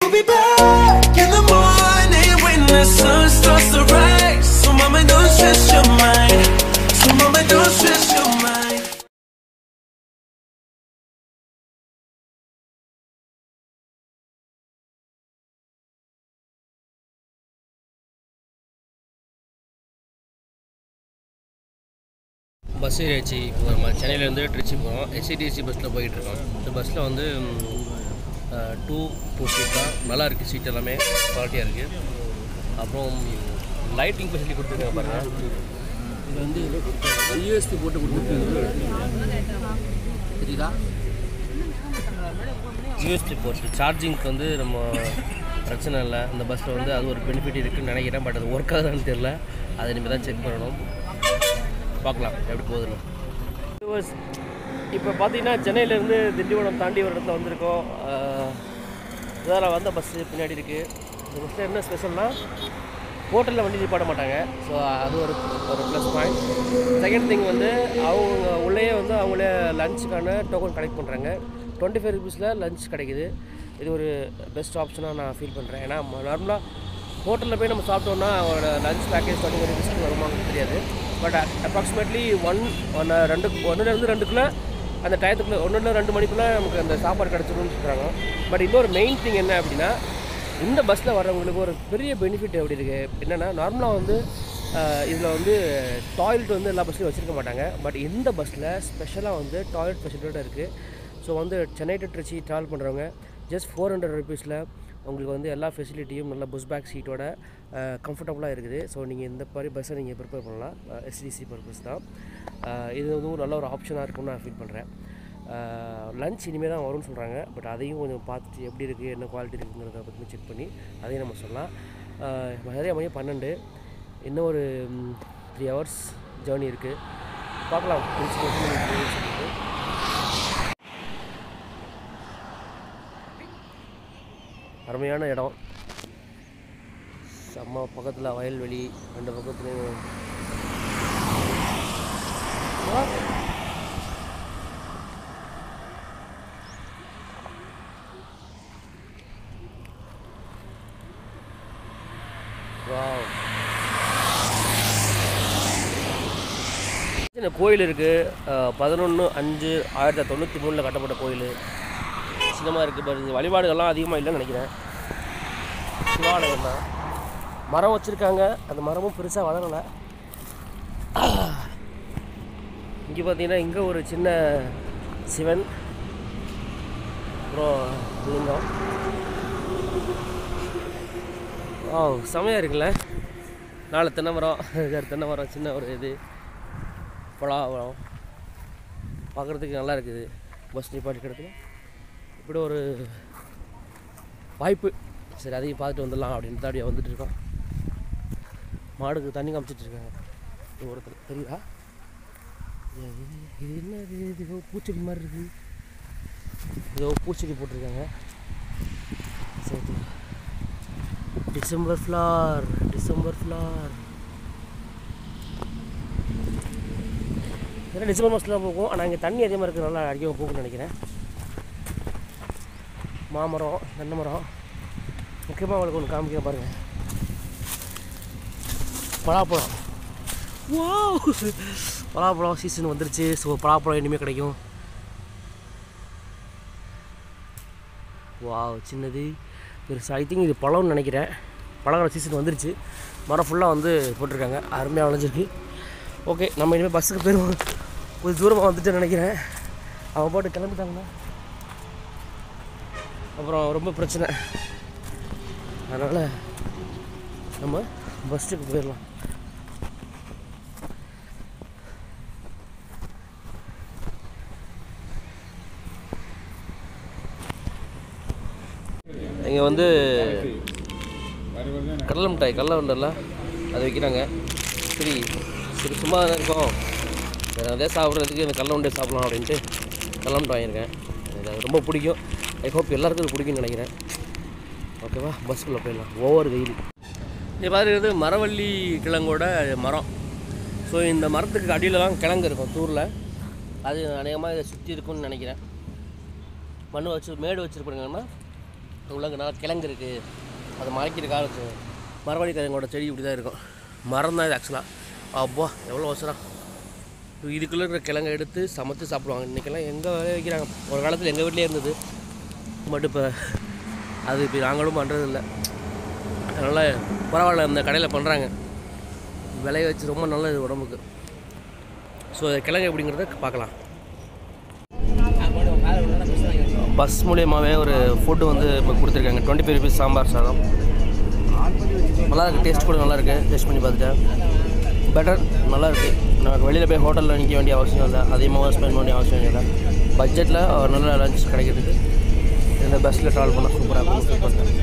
We'll be back in the morning when the sun starts to rise. So mama, don't stress your mind. So mama, don't stress your mind. Bus ஏறியாச்சு இப்போ நம்ம சென்னையிலேருந்து திருச்சி போகிறோம் SCTC பஸ்ஸில் போயிட்டுருக்கோம் இந்த பஸ்ஸில் வந்து டூ டூ சீட் தான் நல்லா இருக்குது சீட் எல்லாமே குவாலிட்டியாக இருக்குது அப்புறம் லைட்டிங் ஃபெசிலிட்டி கொடுத்துருக்காங்க பாருங்கள் இது வந்து யூஎஸ்பி போட்டு கொடுத்துருக்காங்க தெரியுதா யூஎஸ்பி போர்ட் சார்ஜிங்க்கு வந்து நம்ம பிரச்சனை இல்லை இந்த பஸ்ஸில் வந்து அது ஒரு பெனிஃபிட் இருக்குன்னு நினைக்கிறேன் பட் அது ஒர்க் ஆகுதான்னு தெரில அதை இனிமேல் தான் செக் பண்ணணும் பார்க்கலாம் எப்படி போகுதுன்னு இப்போ பார்த்தீங்கன்னா சென்னையிலேருந்து திண்டிவனம் தாண்டி ஒரு இடத்துல வந்திருக்கோம் இதில் வந்த பஸ்ஸு பின்னாடி இருக்குது இந்த பஸ்ஸில் என்ன ஸ்பெஷல்னால் ஹோட்டலில் வண்டி நிப்பாட்ட மாட்டாங்க ஸோ அது ஒரு ஒரு ப்ளஸ் பாயிண்ட் செகண்ட் திங் வந்து அவங்க உள்ளேயே வந்து அவங்களே லஞ்சுக்கான டோக்கன் கலெக்ட் பண்ணுறாங்க டுவெண்ட்டி ஃபைவ் ருபீஸில் லஞ்ச் கிடைக்குது இது ஒரு பெஸ்ட் ஆப்ஷனாக நான் ஃபீல் பண்ணுறேன் ஏன்னா நார்மலாக ஹோட்டலில் போய் நம்ம சாப்பிட்டோம்னா அவங்களோட லஞ்ச் பேக்கேஜ் டுவெண்ட்டி ஃபைவ் ருபீஸ்க்கு வருமானு தெரியாது பட் அப்ராக்சிமேட்லி ஒன் ஒன்று ரெண்டு ஒன்றுலேருந்து ரெண்டுக்குள்ளே அந்த டயத்துக்குள்ளே ஒன்றுல ரெண்டு மணிக்குள்ளே நமக்கு அந்த சாப்பாடு கிடச்சிடும்னு சொல்கிறாங்க பட் இன்னொரு மெயின் திங் என்ன அப்படின்னா இந்த பஸ்ஸில் வர்றவங்களுக்கு ஒரு பெரிய பெனிஃபிட் எப்படி இருக்குது என்னென்னா நார்மலாக வந்து இதில் வந்து டாய்லெட் வந்து எல்லா பஸ்லையும் வச்சுருக்க மாட்டாங்க பட் இந்த பஸ்ஸில் ஸ்பெஷலாக வந்து டாய்லெட் ஃபெசிலிட்டியோட இருக்குது ஸோ வந்து சென்னை டு திருச்சி ட்ராவல் பண்ணுறவங்க ஜஸ்ட் ஃபோர் ஹண்ட்ரட் ருபீஸில் உங்களுக்கு வந்து எல்லா ஃபெசிலிட்டியும் நல்ல புஷ் பேக் சீட்டோட கம்ஃபர்டபுளாக இருக்குது ஸோ நீங்கள் இந்த மாதிரி பஸ்ஸை நீங்கள் ப்ரிப்பேர் பண்ணலாம் எஸ்டிசி பர்பஸ் தான் அஹ் இது வந்து ஒரு நல்ல ஒரு ஆப்ஷனாக இருக்கும்னு நான் ஃபீல் பண்ணுறேன் லஞ்ச் இனிமேல் தான் வரும்னு சொல்கிறாங்க பட் அதையும் கொஞ்சம் பார்த்துட்டு எப்படி இருக்குது என்ன குவாலிட்டி இருக்குங்கிறத பற்றி செக் பண்ணி அதையும் நம்ம சொல்லலாம் அஹ் நிறைய மணி பன்னெண்டு இன்னும் ஒரு த்ரீ ஹவர்ஸ் ஜேர்னி இருக்குது பார்க்கலாம் திருச்சி வந்து எனக்கு போகுதுன்னு சொல்லிட்டு அருமையான இடம் செம்ம பக்கத்தில் வயல்வெளி ரெண்டு பக்கத்துலேயும் வாவ் சின்ன கோயில் இருக்குது பதினொன்று அஞ்சு ஆயிரத்தி தொண்ணூற்றி மூணில் கட்டப்பட்ட கோயில் சின்னமாக இருக்குது பட் இது வழிபாடுகள்லாம் அதிகமாக இல்லைன்னு நினைக்கிறேன் சிவாலயம் தான் மரம் வச்சுருக்காங்க அந்த மரமும் பெருசாக வளரலை இங்கே பார்த்தீங்கன்னா இங்கே ஒரு சின்ன சிவன் அப்புறம் லிங்கம் ஓ செமையாக இருக்குல்ல நாலு தென்னை மரம் இது ஒரு தென்னை மரம் சின்ன ஒரு இது பலாவரம் பார்க்குறதுக்கு நல்லா இருக்குது பஸ் நிப்பாட்டி இடத்துல இப்படி ஒரு வாய்ப்பு சரி அதையும் பார்த்துட்டு வந்துடலாம் அப்படின்னு தான் அப்படியே வந்துட்டு இருக்கோம் மாடுக்கு தண்ணி காமிச்சிட்டு இருக்காங்க தூரத்தில் தெரியுதா இது இது என்ன இது இது ஏதோ பூச்செடி மாதிரி இருக்குது ஏதோ பூச்செடி போட்டிருக்காங்க சரி டிசம்பர் ஃப்ளார் டிசம்பர் ஃப்ளார் ஏன்னா டிசம்பர் மாதத்தில் பூக்கும் ஆனால் இங்கே தண்ணி அதிகமாக இருக்கிறதுனால அதிகமாக பூக்கும்னு நினைக்கிறேன் மாமரம் தென்னை மரம் முக்கியமாக அவளுக்கு ஒன்று காமிக்கிறேன் பாருங்கள் பலாப்பழம் வாவ் பலாப்பழம் சீசன் வந்துருச்சு ஸோ பலாப்பழம் இனிமேல் கிடைக்கும் வாவ் சின்னது பெருசு ஐ திங்க் இது பழம்னு நினைக்கிறேன் பழங்கிற சீசன் வந்துருச்சு மரம் ஃபுல்லாக வந்து போட்டிருக்காங்க அருமையாக விளைஞ்சிருக்கு ஓகே நம்ம இனிமேல் பஸ்ஸுக்கு போயிடுவோம் கொஞ்சம் தூரமாக வந்துட்டு நினைக்கிறேன் அவன் போட்டு கிளம்பிட்டாங்கண்ணா அப்புறம் ரொம்ப பிரச்சனை அதனால் நம்ம பஸ்ஸுக்கு போயிடலாம் இங்கே வந்து கடலை மிட்டாய் கடலை உண்டல்ல அது வைக்கிறாங்க சரி சரி சும்மா தானே இருக்கோம் சரி அதே சாப்பிட்றதுக்கு இந்த கடலை உண்டை சாப்பிடலாம் அப்படின்ட்டு கடலை மிட்டாய் வாங்கியிருக்கேன் எனக்கு அது ரொம்ப பிடிக்கும் ஐ ஹோப் எல்லாருக்கும் அது பிடிக்கும்னு நினைக்கிறேன் ஓகேவா பஸ்ஸுக்குள்ளே போயிடலாம் ஓவர் வெயில் இது பார்த்துக்கிறது மரவள்ளி கிழங்கோட மரம் ஸோ இந்த மரத்துக்கு அடியிலலாம் கிழங்கு இருக்கும் தூரில் அது அநேகமாக இதை சுற்றி இருக்கும்னு நினைக்கிறேன் மண் வச்சு மேடு வச்சுருப்பாங்கன்னா உள்ளங்கனா கிழங்கு இருக்குது அது மறைக்கிறதுக்காக இருக்கு மரவள்ளி கிழங்கோட செடி இப்படி தான் இருக்கும் மரம் தான் இது ஆக்சுவலாக அப்பா எவ்வளோ அவசரம் இதுக்குள்ளே இருக்கிற கிழங்கை எடுத்து சமைச்சு சாப்பிடுவாங்க இன்றைக்கெல்லாம் எங்கே வைக்கிறாங்க ஒரு காலத்தில் எங்கள் வீட்டிலே இருந்தது பட் இப்போ அது இப்போ நாங்களும் பண்ணுறது இல்லை அதனால் பரவாயில்ல இந்த கடையில் பண்ணுறாங்க விளைய வச்சு ரொம்ப நல்லது உடம்புக்கு ஸோ கிழங்கு எப்படிங்கிறத பார்க்கலாம் பஸ் மூலியமாகவே ஒரு ஃபுட்டு வந்து இப்போ கொடுத்துருக்காங்க டுவெண்ட்டி ஃபைவ் ருபீஸ் சாம்பார் சாதம் நல்லா இருக்குது டேஸ்ட் கூட நல்லா இருக்குது டேஸ்ட் பண்ணி பார்த்துட்டேன் பெட்டர் நல்லா இருக்குது நமக்கு வெளியில் போய் ஹோட்டலில் நிற்க வேண்டிய அவசியம் இல்லை அதிகமாக ஸ்பெண்ட் பண்ண வேண்டிய அவசியம் இல்லை பட்ஜெட்டில் ஒரு நல்ல லஞ்ச் கிடைக்கிறதுக்கு இந்த பஸ்ஸில் ட்ராவல் பண்ண சூப்பராக இருக்கும்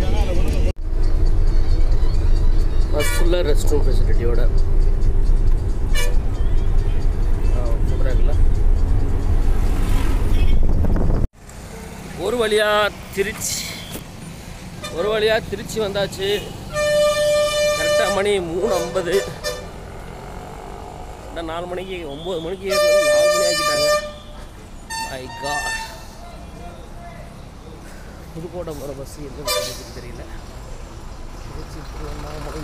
பஸ் ஃபுல்லாக ரெஸ்ட் ரூம் ஃபெசிலிட்டியோட சூப்பராக இருக்குல்ல ஒரு வழியாக திருச்சி ஒரு வழியாக திருச்சி வந்தாச்சு கரெக்டாக மணி மூணு ஐம்பது கரெக்டாக நாலு மணிக்கு ஒம்பது மணிக்கு ஏறணும் நாலு மணி ஆக்கிட்டாங்க மை காட் புதுக்கோட்டை போகிற பஸ் எந்த பஸ்ஸுக்கு தெரியல திருச்சி திருவண்ணாமலை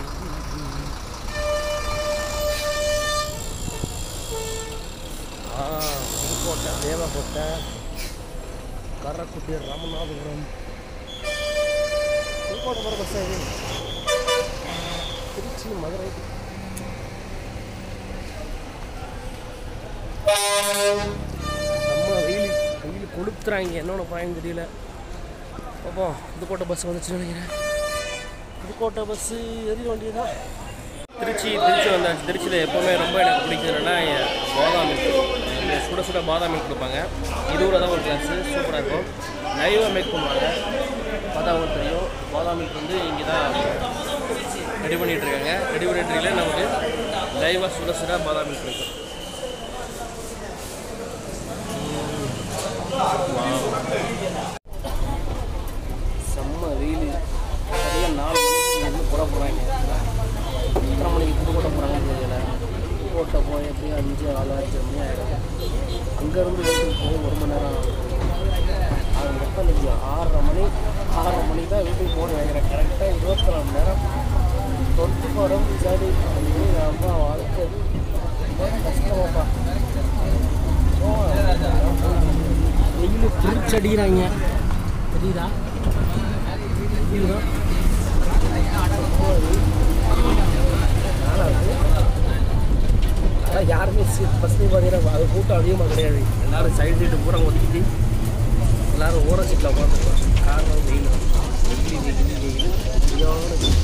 ஆ புதுக்கோட்டை தேவக்கோட்டை கரக்குட்டி ராமநாதபுரம் புதுக்கோட்டை போகிற பஸ் இது திருச்சி மதுரை நம்ம வெயில் வெயில் கொளுத்துறாங்க என்னென்ன பாயம் தெரியல பார்ப்போம் புதுக்கோட்டை பஸ் வந்துச்சுன்னு நினைக்கிறேன் புதுக்கோட்டை பஸ்ஸு எரிய வேண்டியதா திருச்சி திருச்சி வந்தாச்சு திருச்சியில் எப்போவுமே ரொம்ப எனக்கு பிடிச்சதுன்னா பாதாம் மில்க் இங்க சுட சுட பாதாம் மில்க் கொடுப்பாங்க இது கூட தான் ஒரு கிளாஸு சூப்பராக இருக்கும் லைவாக மேக் பண்ணுவாங்க பார்த்தா அவங்களுக்கு தெரியும் பாதாம் மில்க் வந்து இங்கே தான் ரெடி பண்ணிட்டு இருக்காங்க ரெடி பண்ணிட்டு இருக்கல நமக்கு லைவாக சுட சுட பாதாம் மில்க் இருக்கும் செம்ம வெயில் சரியாக நாலு மணிக்கு இருந்து புற போகிறாங்க எத்தனை மணிக்கு புதுக்கோட்டை போகிறாங்கன்னு தெரியல புதுக்கோட்டை போய் எப்படியும் அஞ்சு ஆறு அஞ்சு மணி ஆகிடும் அங்கேருந்து வீட்டுக்கு போய் ஒரு மணி நேரம் ஆகும் அது மொத்தம் அஞ்சு ஆறரை மணி ஆறரை மணி தான் வீட்டுக்கு போகணும் நினைக்கிறேன் கரெக்டாக இருபத்தி நாலு மணி நேரம் டுவெண்ட்டி ஃபோர் ஹவர்ஸ் ஜாலி பண்ணி அம்மா வாழ்க்கை ரொம்ப கஷ்டமாப்பா வெயில் திருச்சி அடிக்கிறாங்க தெரியுதா தெரியுதா ஆனால் யாருமே பஸ்லேயும் பார்த்தீங்கன்னா அது கூட்டம் அதிகமாக கிடையாது எல்லாரும் சைடு சீட்டு பூரா ஒதுக்கிட்டு எல்லாரும் ஓர சீட்டில் உட்காந்துருக்கோம் காரணம் வெயில் வெயில் வெயில் வெயில் சரியான வெயில்.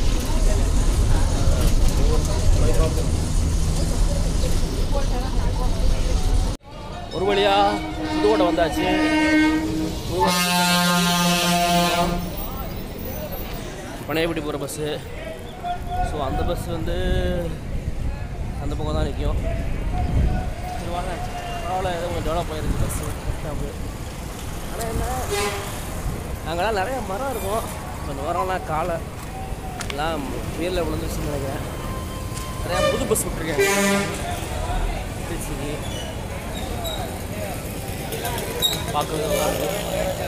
போய் பார்ப்போம். ஒரு வழியா புதுக்கோட்டை வந்தாச்சு பனையப்பட்டி போகிற பஸ்ஸு ஸோ அந்த பஸ் வந்து அந்த பக்கம் தான் நிற்கும் சரி வாங்க பரவாயில்ல ஏதோ கொஞ்சம் டெவலப் ஆகிருக்கு பஸ்ஸு ஸ்டாப்பு ஆனால் என்ன அங்கெல்லாம் நிறைய மரம் இருக்கும் அந்த மரம்லாம் காலை எல்லாம் வேரில் விழுந்துச்சுன்னு நினைக்கிறேன் நிறையா புது பஸ் விட்ருக்கேன் திருச்சிக்கு பார்க்கவே நல்லா இருக்கு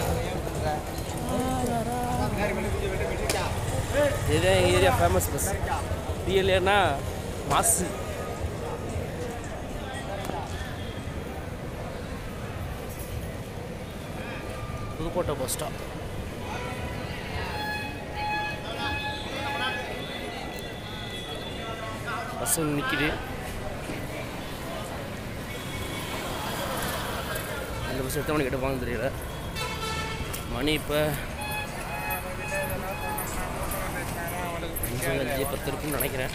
இதுதான் எங்கள் ஏரியா ஃபேமஸ் பஸ் பிஎல்ஏனா மாசு புதுக்கோட்டை பஸ் ஸ்டாப் பஸ் நிற்கிது அந்த பஸ் எத்தனை மணிக்கு எடுப்பாங்கன்னு தெரியல மணி இப்போ அஞ்சு அஞ்சு பத்து இருக்குன்னு நினைக்கிறேன்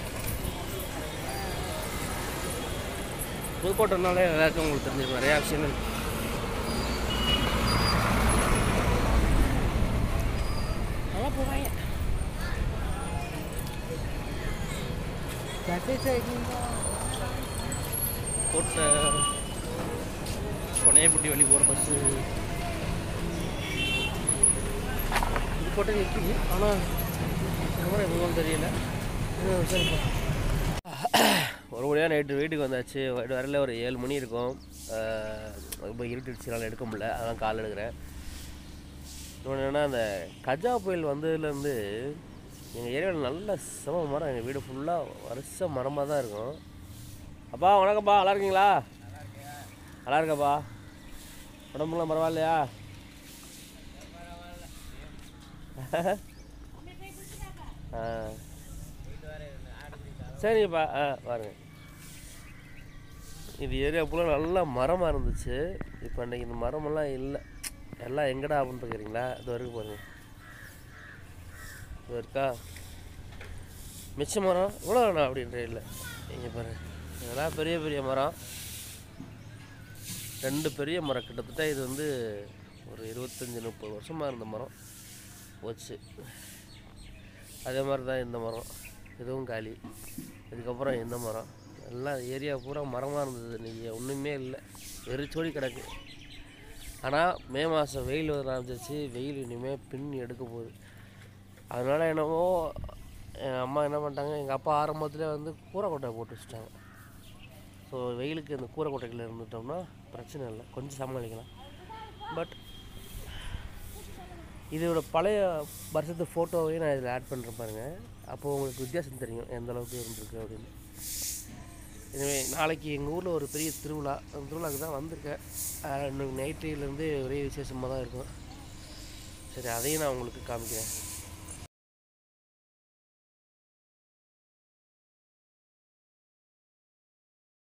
புதுக்கோட்டைனாலே எல்லாருக்கும் உங்களுக்கு தெரிஞ்சிருக்கும் நிறையா விஷயங்கள் நல்லா போவாங்க கோட்டை கொனையப்பட்டி வழி போகிற பஸ்ஸு புதுக்கோட்டை நிற்கிது ஆனால் நம்பர் எவ்வளோன்னு தெரியல இன்னும் சரிப்பா ஒரு வழியாக நைட்டு வீட்டுக்கு வந்தாச்சு வீட்டு வரல ஒரு ஏழு மணி இருக்கும் இப்போ இருட்டுச்சுனால எடுக்க முடியல அதான் கால் எடுக்கிறேன் இன்னொன்று என்னன்னா அந்த கஜா புயல் வந்ததுலேருந்து எங்கள் ஏரியாவில் நல்ல செம மரம் எங்கள் வீடு ஃபுல்லாக வருஷ மரமாக தான் இருக்கும் அப்பா வணக்கம்ப்பா நல்லா இருக்கீங்களா நல்லா இருக்கப்பா உடம்புலாம் பரவாயில்லையா ஆ சரிங்கப்பா ஆ பாருங்க இது ஏரியா ஃபுல்லாக நல்லா மரமாக இருந்துச்சு இப்போ அன்றைக்கி இந்த மரமெல்லாம் இல்லை எல்லாம் எங்கடா அப்படின்னு பார்க்குறீங்களா இது வரைக்கும் பாருங்க இது இருக்கா மிச்ச மரம் இவ்வளோ வேணாம் அப்படின்ற இல்லை இங்கே பாருங்க இதெல்லாம் பெரிய பெரிய மரம் ரெண்டு பெரிய மரம் கிட்டத்தட்ட இது வந்து ஒரு இருபத்தஞ்சி முப்பது வருஷமாக இருந்த மரம் போச்சு அதே மாதிரி தான் இந்த மரம் இதுவும் காலி இதுக்கப்புறம் இந்த மரம் எல்லாம் ஏரியா பூரா மரமாக இருந்தது இன்றைக்கி ஒன்றுமே இல்லை வெறிச்சோடி கிடக்கு ஆனால் மே மாதம் வெயில் வர ஆரம்பிச்சிச்சு வெயில் இனிமேல் பின் எடுக்க போகுது அதனால என்னவோ என் அம்மா என்ன பண்ணிட்டாங்க எங்கள் அப்பா ஆரம்பத்திலே வந்து கூரை கொட்டை போட்டு வச்சுட்டாங்க ஸோ வெயிலுக்கு இந்த கூரை கொட்டைகளில் இருந்துட்டோம்னா பிரச்சனை இல்லை கொஞ்சம் சமாளிக்கலாம் பட் இதோட பழைய வருஷத்து ஃபோட்டோவையும் நான் இதில் ஆட் பண்ணுறேன் பாருங்கள் அப்போது உங்களுக்கு வித்தியாசம் தெரியும் எந்த அளவுக்கு இருந்திருக்கு அப்படின்னு எனவே நாளைக்கு எங்கள் ஊரில் ஒரு பெரிய திருவிழா அந்த திருவிழாவுக்கு தான் வந்திருக்கேன் ஆஹ் இன்னைக்கு நைட்டிலேருந்து ஒரே விசேஷமாக தான் இருக்கும் சரி அதையும் நான் உங்களுக்கு காமிக்கிறேன்